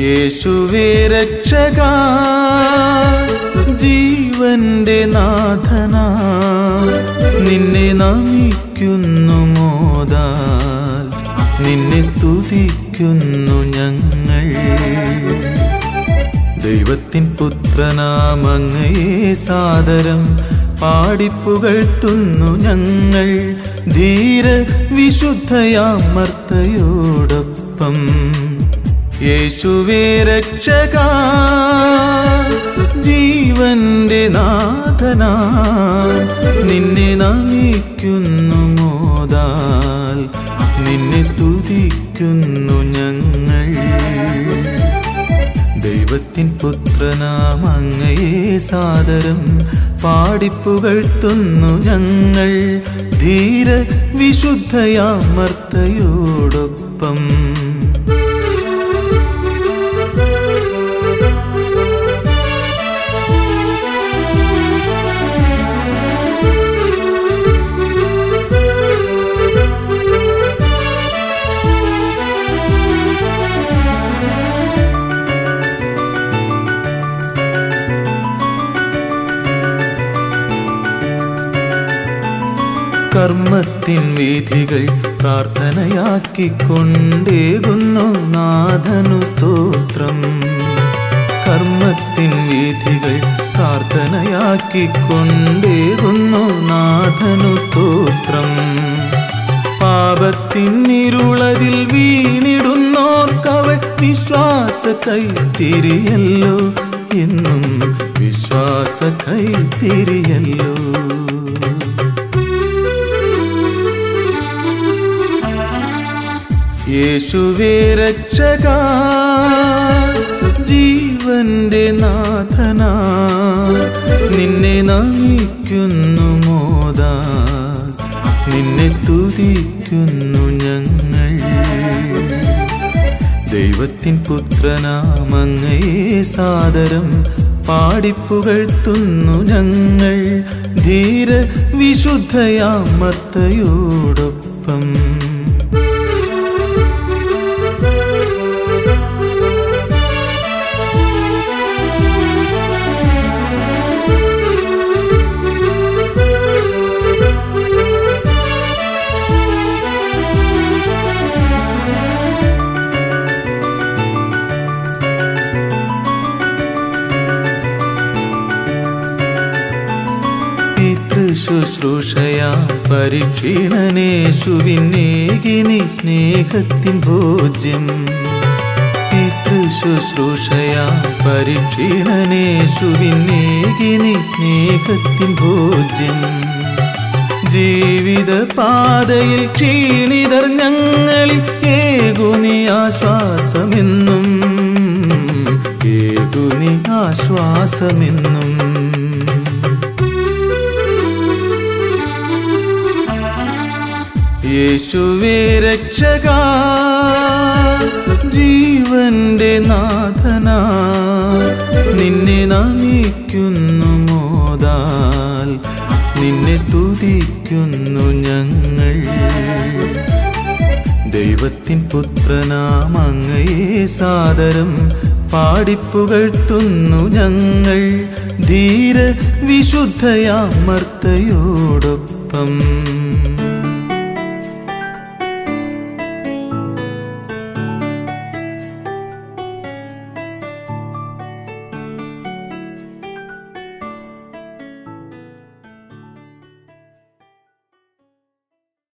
യേശുവേ രക്ഷക ജീവന്റെ നാഥനാ നിന്നെ നമിക്കുന്നു മോദാൽ നിന്നെ സ്തുതിക്കുന്നു ഞങ്ങൾ ദൈവത്തിൻ പുത്രനാമങ്ങയെ സാദരം പാടിപ്പുകഴ്ത്തുന്നു ഞങ്ങൾ ധീര വിശുദ്ധയാമർത്തയോടൊപ്പം യേശുവേ രക്ഷക ജീവന്റെ നാഥനാ നിന്നെ നമിക്കുന്നു മോദാൽ നിന്നെ സ്തുതിക്കുന്നു ഞങ്ങൾ ദൈവത്തിൻ പുത്രനാം അങ്ങയെ സാദരം പാടിപ്പുകഴ്ത്തുന്നു ഞങ്ങൾ ധീര വിശുദ്ധയാമർത്തയോടൊപ്പം കർമ്മത്തിൻ വീഥികൾ പ്രാർത്ഥനയാക്കിക്കൊണ്ടേകുന്നു നാഥനു സ്തോത്രം കർമ്മത്തിൻ വീഥികൾ പ്രാർത്ഥനയാക്കിക്കൊണ്ടേകുന്നു നാഥനു സ്തോത്രം പാപത്തിൻ ഇരുളതിൽ വീണിടുന്നോർക്കവൾ വിശ്വാസ കൈത്തിരിയല്ലോ എന്നും വിശ്വാസ കൈത്തിരിയല്ലോ യേശുവേ രക്ഷക ജീവന്റെ നാഥനാ നിന്നെ നമിക്കുന്നു മോദാ നിന്നെ സ്തുതിക്കുന്നു ഞങ്ങൾ ദൈവത്തിൻ പുത്രനാമങ്ങയെ സാദരം പാടിപ്പുകഴ്ത്തുന്നു ഞങ്ങൾ ധീര വിശുദ്ധയാമർത്തയോടൊപ്പം ശുശ്രൂഷയാ പരീക്ഷീണനേശുവിനേകിനി സ്നേഹത്തിൻ ഭോജ്യം ശുശ്രൂഷയാ പരീക്ഷീണനേശുവിനേകിനി സ്നേഹത്തിൻ ഭോജ്യം ജീവിത പാതയിൽ ക്ഷീണിതർ ഞങ്ങളിൽ ഏകുനി ആശ്വാസമെന്നും ഏകുനി ആശ്വാസമെന്നും യേശുവേ രക്ഷക ജീവന്റെ നാഥനാ നിന്നെ നമിക്കുന്നു മോദാൽ നിന്നെ സ്തുതിക്കുന്നു ഞങ്ങൾ ദൈവത്തിൻ പുത്രനാം അങ്ങയെ സാദരം പാടിപ്പുകഴ്ത്തുന്നു ഞങ്ങൾ ധീര വിശുദ്ധയാമർത്തയോടൊപ്പം